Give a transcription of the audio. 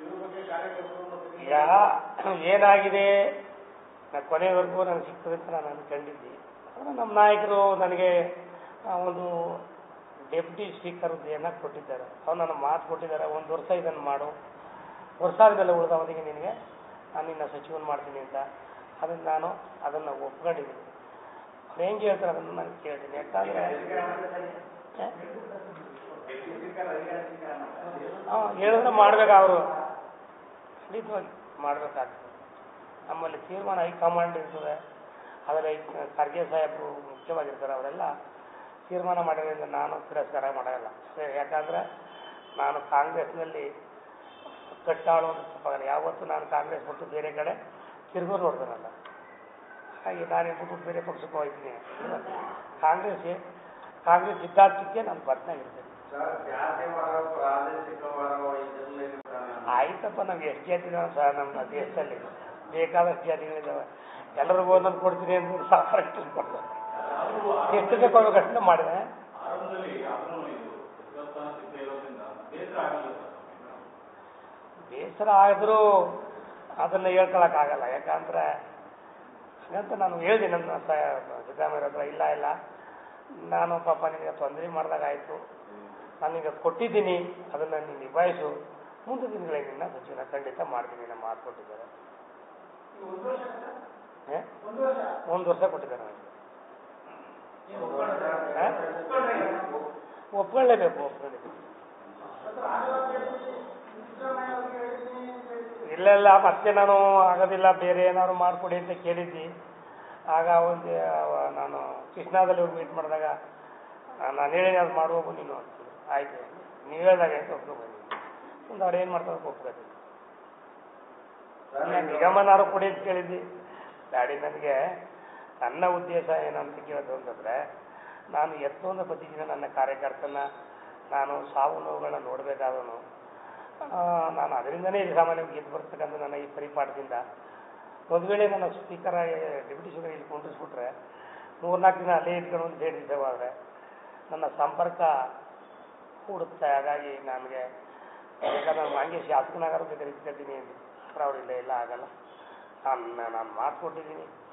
ಈಗ ಏನಾಗಿದೆ ನಾ ಕೊನೆವರೆಗೂ ನನಗೆ ಸಿಗ್ತದೆ ಅಂತ ನಾನು ಅನ್ಕೊಂಡಿದ್ದೆ ಆದರೆ ನಮ್ಮ ನಾಯಕರು ನನಗೆ ಆ, ಒಂದು ಡೆಪ್ಟಿ ಸ್ಪೀಕರ್ ಹುದ್ದೆಯನ್ನು ಕೊಟ್ಟಿದ್ದಾರೆ ಅವ್ರು ನನ್ನ ಮಾತು ಕೊಟ್ಟಿದ್ದಾರೆ ಒಂದು ವರ್ಷ ಇದನ್ನು ಮಾಡು ವರ್ಷ ಆದಮೇಲೆ ಉಳಿದ ಅವಧಿಗೆ ನಿನಗೆ ನಾನು ನಿನ್ನ ಸಚಿವನ್ ಮಾಡ್ತೀನಿ ಅಂತ ಅದನ್ನು ನಾನು ಅದನ್ನು ಒಪ್ಕೊಂಡಿದ್ದೀನಿ ಅವ್ರು ಹೆಂಗೆ ಹೇಳ್ತಾರೆ ಅದನ್ನು ನಾನು ಕೇಳ್ತೀನಿ ಯಾಕಂದರೆ ಹಾಂ ಹೇಳಿದ್ರೆ ಮಾಡ್ಬೇಕು ಅವರು ಖಂಡಿತವಾಗಿ ಮಾಡಬೇಕಾಗ್ತದೆ ನಮ್ಮಲ್ಲಿ ತೀರ್ಮಾನ ಹೈಕಮಾಂಡ್ ಇರ್ತದೆ ಆದರೆ ಖರ್ಗೆ ಸಾಹೇಬರು ಮುಖ್ಯವಾಗಿರ್ತಾರೆ ಅವರೆಲ್ಲ ತೀರ್ಮಾನ ಮಾಡಿರೋದ್ರಿಂದ ನಾನು ತಿರಸ್ಕಾರ ಮಾಡೋಲ್ಲ ಅದೇ ಯಾಕಂದರೆ ನಾನು ಕಾಂಗ್ರೆಸ್ನಲ್ಲಿ ಕಟ್ಟಾಳು ಅಂತ ತಪ್ಪಾಗಲ್ಲ ಯಾವತ್ತೂ ನಾನು ಕಾಂಗ್ರೆಸ್ ಬಿಟ್ಟು ಬೇರೆ ಕಡೆ ತಿರುಗೋ ನೋಡ್ತಾನಲ್ಲ ಹಾಗೆ ನಾನು ಬಿಟ್ಟು ಬೇರೆ ಪಕ್ಷಕ್ಕೆ ಹೋಗ್ತೀನಿ ಕಾಂಗ್ರೆಸ್ ಕಾಂಗ್ರೆಸ್ ಸಿದ್ಧಾಂತಕ್ಕೆ ನಾನು ಬದ್ನಾಗಿರ್ತೇನೆ ಆಯ್ತಪ್ಪ ನಮ್ಗೆ ಎಷ್ಟು ಜಾತಿದಾವೆ ಸರ್ ನಮ್ಮ ದೇಶದಲ್ಲಿ ಬೇಕಾದಷ್ಟು ಜಾತಿಗಳಿದ್ದಾವೆ ಎಲ್ಲರಿಗೂ ಒಂದೊಂದು ಕೊಡ್ತೀನಿ ಅಂತ ಸಾವಿರ ಎಷ್ಟು ಕೊಡ್ತಾರೆ ಎಷ್ಟು ತಗೋಬೇಕು ಅಷ್ಟು ಮಾಡಿದೆ ಆರಂಭದಲ್ಲಿ ಅದನ್ನು ಇದು ದೇವಸ್ಥಾನ ಸಿದ್ಧ ಇರೋದ್ರಿಂದ ಬೇಸರ ಆಗಲ್ಲ ಸರ್ ಬೇಸರ ಆದರೂ ಅದನ್ನು ಹೇಳ್ಕೊಳಕ್ಕಾಗಲ್ಲ ಯಾಕಂದ್ರೆ ಹಾಗಂತ ನಾನು ಹೇಳಿದೆ ನಮ್ಮ ಸ- ಸಿದ್ದರಾಮಯ್ಯ ಹತ್ರ ಇಲ್ಲ ಇಲ್ಲ ನಾನು ಪಾಪ ನಿನಗೆ ತೊಂದರೆ ಮಾಡಿದಾಗ ಆಯಿತು ನಾನೀಗ ಕೊಟ್ಟಿದ್ದೀನಿ ಅದನ್ನು ನೀನು ನಿಭಾಯಿಸು ಮುಂದೆ ದಿನಗಳಲ್ಲಿ ನಿನ್ನ ಸಚಿವನ ಖಂಡಿತ ಮಾಡ್ತೀನಿ ನಮ್ಮ ಮಾತು ಕೊಟ್ಟಿದ್ದಾರೆ ಏ? ಒಂದು ವರ್ಷ ಕೊಟ್ಟಿದ್ದಾರೆ ನನಗೆ ಹಾ? ಒಪ್ಕೊಳ್ಳೇಬೇಕು ಒಪ್ಕೊಳ್ಳೇಬೇಕು ಇಲ್ಲ ಇಲ್ಲ ಮತ್ತೆ ನಾನು ಆಗೋದಿಲ್ಲ ಬೇರೆ ಏನಾದ್ರು ಮಾಡಿಕೊಡಿ ಅಂತ ಕೇಳಿದ್ದಿ ಆಗ ಒಂದು ಅವ- ನಾನು ಕೃಷ್ಣಾದಲ್ಲಿ ಹೋಗಿ ಮೀಟ್ ಮಾಡಿದಾಗ ನಾನು ಹೇಳಿ ಅದು ಮಾಡುವಾಗ ನೀನು ಅಂತೀನಿ ಆಯ್ತು ನೀವು ಹೇಳಿದಾಗ ಅಂತ ಒಪ್ಕೊಬಂದಿ ಒಂದು ಅವ್ರು ಏನು ಮಾಡ್ತಾರೆ ಒಪ್ಕೊತೀನಿ ನಿಗಮನಾರು ಕೊಡಿ ಅಂತ ಕೇಳಿದ್ದಿ ಗಾಡಿ ನನಗೆ ನನ್ನ ಉದ್ದೇಶ ಏನಂತ ಕೇಳೋದು ಅಂತಂದ್ರೆ ನಾನು ಎಷ್ಟೊಂದು ಬದುಕಿನ ನನ್ನ ಕಾರ್ಯಕರ್ತನ ನಾನು ಸಾವು ನೋವುಗಳನ್ನ ನೋಡಬೇಕಾದನು ನಾನು ಅದರಿಂದನೇ ಇಲ್ಲಿ ಸಾಮಾನ್ಯವಾಗಿ ಗೆದ್ದು ಬರ್ತಕ್ಕಂಥ ನನ್ನ ಈ ಪರಿಪಾಠದಿಂದ ಒಂದು ವೇಳೆ ನನ್ನ ಸ್ಪೀಕರ್ ಡೆಪ್ಯೂಟಿ ಸ್ಪೀಕರ್ ಇಲ್ಲಿ ಕುಂಡಿಸ್ಬಿಟ್ರೆ ಮೂರ್ನಾಲ್ಕು ದಿನ ಅಲ್ಲೇ ಇಟ್ಕೊಂಡು ಒಂದು ದೇಡ್ ದಿವಸ ಹೋದರೆ ನನ್ನ ಸಂಪರ್ಕ ಕೂಡುತ್ತೆ ಹಾಗಾಗಿ ನನಗೆ ಬೇಕಾದ್ರೆ ನಾನು ಹಂಗೆ ಶಾಸಕನಾಗಾರು ಬೇಕಾದ್ರೆ ಇಟ್ಕೊತೀನಿ ಅಂತ ಅವ್ರು ಇಲ್ಲ ಇಲ್ಲ ಆಗಲ್ಲ ನಾನು ನಾನು ಮಾತು ಕೊಟ್ಟಿದ್ದೀನಿ